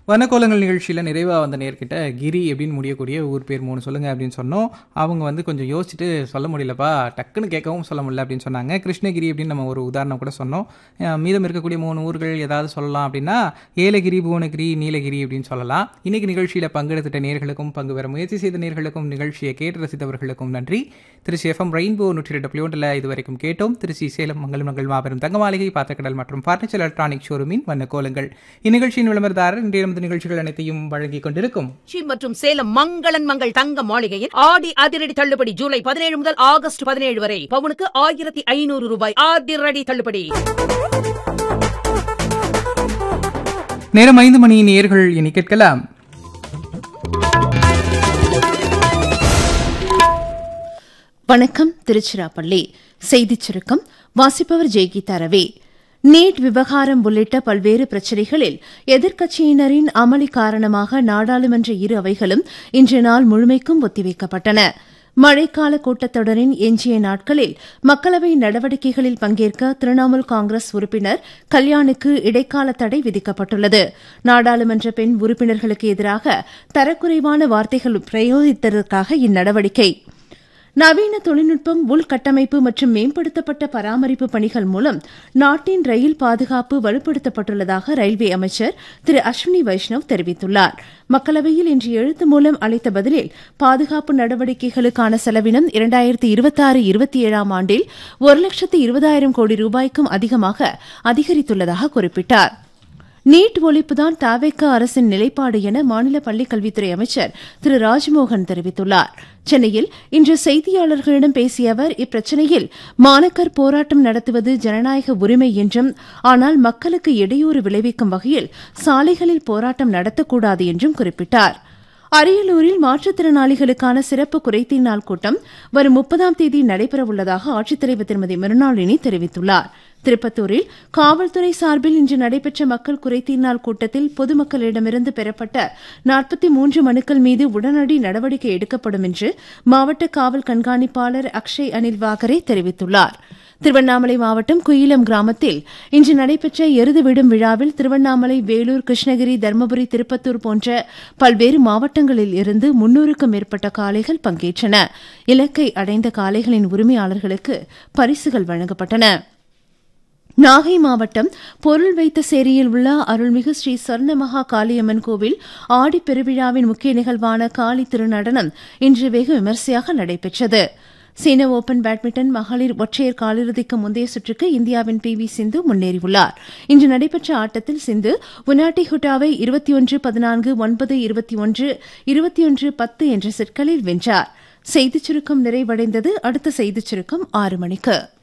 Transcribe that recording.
வனக்கோலங்கள் நிகழ்ச்சியில் நிறைவாக வந்த நேர்கிட்ட கிரி அப்படின்னு முடியக்கூடிய ஊர் பேர் மூணு சொல்லுங்க அப்படின்னு சொன்னோம் அவங்க வந்து கொஞ்சம் யோசிச்சுட்டு சொல்ல முடியலப்பா டக்குன்னு கேட்கவும் சொல்ல முடியல அப்படின்னு சொன்னாங்க கிருஷ்ணகிரி அப்படின்னு நம்ம ஒரு உதாரணம் கூட சொன்னோம் அஹ் மீதம் இருக்கக்கூடிய மூணு ஊர்கள் ஏதாவது சொல்லலாம் அப்படின்னா ஏலகிரி புவனகிரி நீலகிரி அப்படின்னு சொல்லலாம் இன்னைக்கு நிகழ்ச்சியில் பங்கெடுத்துட்ட நேர்களுக்கும் பங்கு பெற முயற்சி செய்த நேர்களுக்கும் நிகழ்ச்சியை கேட்டு ரசித்தவர்களுக்கும் நன்றி திருச்சி எஃப்எம் ரெயின்போ நூற்றி ரெண்டு புள்ளியோண்டில் இதுவரைக்கும் கேட்டோம் திருச்சி சேலம் மங்கலம் மங்கள் மாபெரும் தங்க மாளிகை பாத்திரக்கடல் மற்றும் பர்னிச்சர் எலக்ட்ரானிக் ஷோரூமின் வண்ணக்கோலங்கள் இந்நிகழ்ச்சியின் விளம்பரதாரர் இன்றைய நமது நிகழ்ச்சிகள் அனைத்தையும் வழங்கிக் கொண்டிருக்கும் திருச்சி மற்றும் சேலம் மங்களன் மங்கள் தங்க மாளிகையில் ஆடி அதிரடி தள்ளுபடி ஜூலை பதினேழு முதல் ஆகஸ்ட் பதினேழு வரை பவுனுக்கு ஆயிரத்தி ஐநூறு ரூபாய் அதிரடி தள்ளுபடி நேரம் ஐந்து மணி நேர்கள் இனி கேட்கலாம் வணக்கம் திருச்சிராப்பள்ளி செய்திச் சுருக்கம் வாசிப்பவர் ஜெய்கீதா ரவி நீட் விவகாரம் உள்ளிட்ட பல்வேறு பிரச்சினைகளில் எதிர்க்கட்சியினரின் அமளி காரணமாக நாடாளுமன்ற இரு அவைகளும் இன்று நாள் முழுமைக்கும் ஒத்திவைக்கப்பட்டன மழைக்கால கூட்டத்தொடரின் எஞ்சிய நாட்களில் மக்களவை நடவடிக்கைகளில் பங்கேற்க திரிணாமுல் காங்கிரஸ் உறுப்பினர் கல்யாணுக்கு இடைக்கால தடை விதிக்கப்பட்டுள்ளது நாடாளுமன்ற பெண் உறுப்பினர்களுக்கு எதிராக தரக்குறைவான வார்த்தைகள் பிரயோகித்ததற்காக இந்நடவடிக்கை நவீன தொழில்நுட்பம் உள்கட்டமைப்பு மற்றும் மேம்படுத்தப்பட்ட பராமரிப்பு பணிகள் மூலம் நாட்டின் ரயில் பாதுகாப்பு வலுப்படுத்தப்பட்டுள்ளதாக ரயில்வே அமைச்சர் திரு அஸ்வினி வைஷ்ணவ் தெரிவித்துள்ளார் மக்களவையில் இன்று எழுத்து மூலம் அளித்த பதிலில் பாதுகாப்பு நடவடிக்கைகளுக்கான செலவினம் இரண்டாயிரத்தி இருபத்தாறு இருபத்தி ஏழாம் ஆண்டில் ஒரு லட்சத்து இருபதாயிரம் கோடி ரூபாய்க்கும் அதிகமாக அதிகரித்துள்ளதாக குறிப்பிட்டார் நீட் ஒழிப்புதான் தாவேக்க அரசின் நிலைப்பாடு என மாநில பள்ளிக்கல்வித்துறை அமைச்சர் திரு ராஜ்மோகன் தெரிவித்துள்ளார் சென்னையில் இன்று செய்தியாளர்களிடம் பேசிய அவர் இப்பிரச்சினையில் மாணக்கர் போராட்டம் நடத்துவது ஜனநாயக உரிமை என்றும் ஆனால் மக்களுக்கு இடையூறு விளைவிக்கும் வகையில் சாலைகளில் போராட்டம் நடத்தக்கூடாது என்றும் குறிப்பிட்டார் அரியலூரில் மாற்றுத்திறனாளிகளுக்கான சிறப்பு குறைதீர் நாள் கூட்டம் வரும் முப்பதாம் தேதி நடைபெறவுள்ளதாக ஆட்சித்தலைவர் திருமதி மிருணாளினி தெரிவித்துள்ளார் திருப்பத்தூரில் காவல்துறை சார்பில் இன்று நடைபெற்ற மக்கள் குறைதீர் நாள் கூட்டத்தில் பொதுமக்களிடமிருந்து பெறப்பட்ட நாற்பத்தி மூன்று மனுக்கள் மீது உடனடி நடவடிக்கை எடுக்கப்படும் என்று மாவட்ட காவல் கண்காணிப்பாளர் அக்ஷய் அனில் வாகரே தெரிவித்துள்ளார் திருவண்ணாமலை மாவட்டம் குயிலம் கிராமத்தில் இன்று நடைபெற்ற எருது விடும் விழாவில் திருவண்ணாமலை வேலூர் கிருஷ்ணகிரி தருமபுரி திருப்பத்தூர் போன்ற பல்வேறு மாவட்டங்களில் இருந்து முன்னூறுக்கும் மேற்பட்ட காளைகள் பங்கேற்றன இலக்கை அடைந்த காளைகளின் உரிமையாளர்களுக்கு பரிசுகள் வழங்கப்பட்டன நாகை மாவட்டம் பொருள் வைத்த சேரியில் உள்ள அருள்மிகு ஸ்ரீ சொர்ணமகா காளியம்மன் கோவில் ஆடி பெருவிழாவின் முக்கிய நிகழ்வான காளி திருநடனம் இன்று வெகு விமரிசையாக நடைபெற்றது சீன ஓபன் பேட்மிண்டன் மகளிர் ஒற்றையர் காலிறுதிக்கு முந்தைய சுற்றுக்கு இந்தியாவின் பி வி சிந்து முன்னேறியுள்ளார் இன்று நடைபெற்ற ஆட்டத்தில் சிந்து உனாட்டி ஹுட்டாவை இருபத்தி ஒன்று பதினான்கு ஒன்பது இருபத்தி ஒன்று இருபத்தி ஒன்று பத்து என்ற செட்களில் வென்றார் செய்திச் சுருக்கம் நிறைவடைந்தது அடுத்த செய்திச் சுருக்கம் ஆறு மணிக்கு